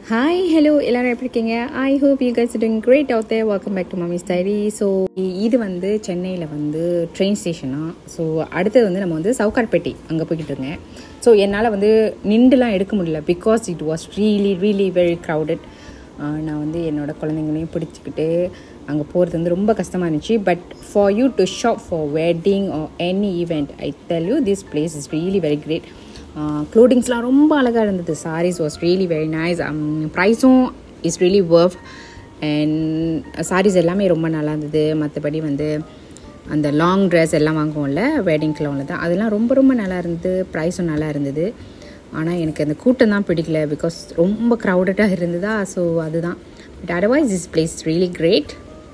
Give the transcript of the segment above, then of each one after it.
Hi hello எல்லாரும் எப்படி இருக்கீங்க I hope you guys doing great out there welcome back to mummy's diary so இது வந்து சென்னையில் வந்து ட்ரெயின் ஸ்டேஷனாக ஸோ அடுத்தது வந்து நம்ம வந்து சவுகார்பேட்டை அங்கே போய்கிட்டு இருக்கேன் ஸோ என்னால் வந்து நின்றுலாம் எடுக்க முடியல because it was really really very crowded நான் வந்து என்னோட குழந்தைங்களையும் பிடிச்சிக்கிட்டு அங்கே போகிறது வந்து ரொம்ப கஷ்டமாக இருந்துச்சு but for you to shop for wedding or any event I tell you this place is really very great க்ளோதிங்ஸ்லாம் ரொம்ப அழகாக இருந்தது sarees was really very nice ப்ரைஸும் is really worth and sarees எல்லாமே ரொம்ப நல்லா இருந்தது மற்றபடி வந்து அந்த லாங் ட்ரெஸ் எல்லாம் வாங்குவோம்ல வெட்டிங் கிளவுனில் தான் அதெல்லாம் ரொம்ப ரொம்ப நல்லா இருந்தது ப்ரைஸும் நல்லா இருந்தது ஆனால் எனக்கு அந்த கூட்டம் தான் பிடிக்கல பிகாஸ் ரொம்ப க்ரௌடடாக இருந்ததா ஸோ அதுதான் but otherwise this place really great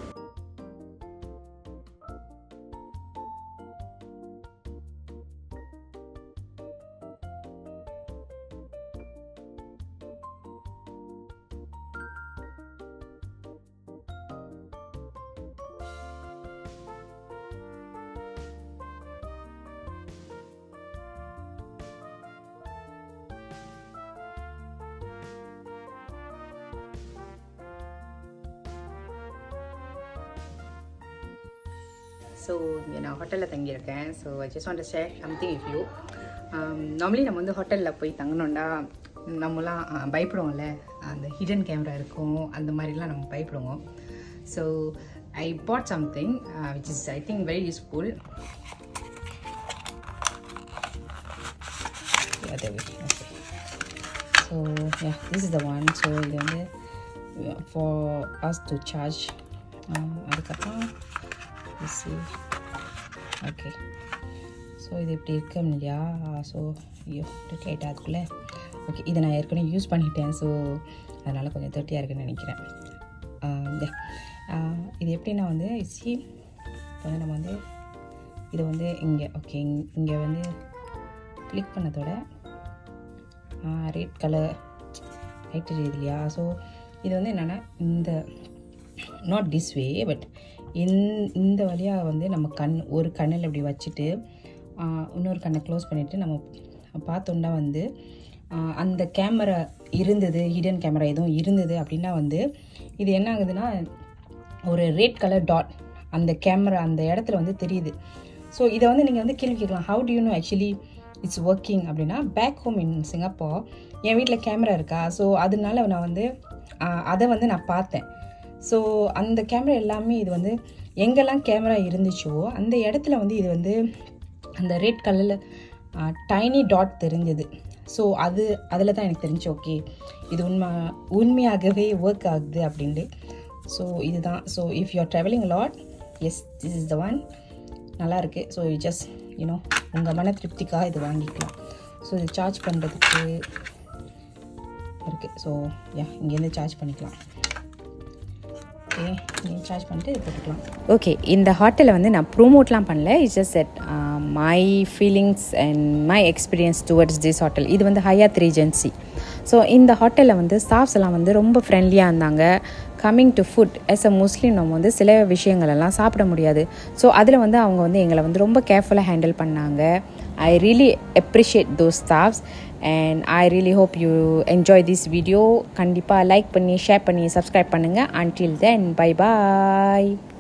so இங்கே நான் ஹோட்டலில் தங்கியிருக்கேன் so I just want share something if you normally நம்ம வந்து ஹோட்டலில் போய் தங்கினோண்டா நம்மலாம் அஹ், பயப்படுவோம்ல அந்த ஹிடன் கேமரா இருக்கும் அந்த மாதிரிலாம் நம்ம பயப்படுவோம் so I bought something which is I think very useful so yeah this is the one so இது வந்து ஃபார் அஸ் டு சார்ஜ் அதுக்கப்புறம் ஓகே ஸோ இது இப்படி இருக்கு இல்லையா ஸோ ஐயோ லைட் அதுக்குள்ளே ஓகே இதை நான் ஏற்கனவே யூஸ் பண்ணிட்டேன் ஸோ அதனால் கொஞ்சம் தொட்டியாக இருக்குன்னு நினைக்கிறேன் ஆஹ் yeah. ஆஹ் இது எப்படின்னா வந்து சி இப்போ வந்து நம்ம வந்து இது வந்து இங்கே ஓகே இங்கே வந்து கிளிக் பண்ணதோட ரெட் கலர் லைட் தெரியுது இல்லையா ஸோ இது வந்து என்னென்னா இந்த நாட் திஸ் வே பட் இந் இந்த வழியாக வந்து நம்ம கண் ஒரு கண்ணில் இப்படி வச்சுட்டு ஆஹ், இன்னொரு கண்ணை க்ளோஸ் பண்ணிவிட்டு நம்ம பார்த்தோம்னா வந்து ஆஹ், அந்த கேமரா இருந்தது ஹிடன் கேமரா எதுவும் இருந்தது அப்படின்னா வந்து இது என்ன ஆகுதுன்னா ஒரு ரெட் கலர் டாட் அந்த கேமரா அந்த இடத்துல வந்து தெரியுது ஸோ இதை வந்து நீங்கள் வந்து கேள்வி கேட்கலாம் how do you know actually it's working அப்படின்னா பேக் ஹோம் இன் சிங்கப்பூர் என் வீட்டில் கேமரா இருக்கா ஸோ அதனால நான் வந்து ஆஹ், அதை வந்து நான் பார்த்தேன் ஸோ அந்த கேமரா எல்லாமே இது வந்து எங்கெல்லாம் கேமரா இருந்துச்சோ அந்த இடத்துல வந்து இது வந்து அந்த ரெட் கலரில் டைனி டாட் தெரிஞ்சது ஸோ அது அதில் தான் எனக்கு தெரிஞ்சு ஓகே இது உண்மை உண்மையாகவே ஒர்க் ஆகுது அப்படின்ட்டு ஸோ இதுதான் so if you are travelling lot yes this is the one நல்லா இருக்கு ஸோ ஜஸ்ட் யூனோ உங்கள் மன திருப்திக்காக இது வாங்கிக்கலாம் ஸோ இது சார்ஜ் பண்ணுறதுக்கு இருக்குது ஸோ யா இங்கேருந்து சார்ஜ் பண்ணிக்கலாம் ஓகே நீங்கள் சார்ஜ் பண்ணிட்டு இது போட்டுக்கலாம் ஓகே இந்த ஹோட்டலில் வந்து நான் ப்ரோமோட்லாம் பண்ணல it's just set my feelings and my experience towards this hotel இது வந்து ஹயாத் ரீஜென்சி ஸோ இந்த ஹோட்டலில் வந்து ஸ்டாஃப்ஸ் எல்லாம் வந்து ரொம்ப ஃப்ரெண்ட்லியாக இருந்தாங்க coming to food as a Muslim நம்ம வந்து சில விஷயங்கள் எல்லாம் சாப்பிட முடியாது ஸோ அதில் வந்து அவங்க வந்து எங்களை வந்து ரொம்ப கேர்ஃபுல்லாக ஹேண்டில் பண்ணாங்க I really appreciate those staffs and I really hope you enjoy this video கண்டிப்பாக லைக் பண்ணி ஷேர் பண்ணி சப்ஸ்கிரைப் பண்ணுங்கள் அன்டில் தென் பை பாய்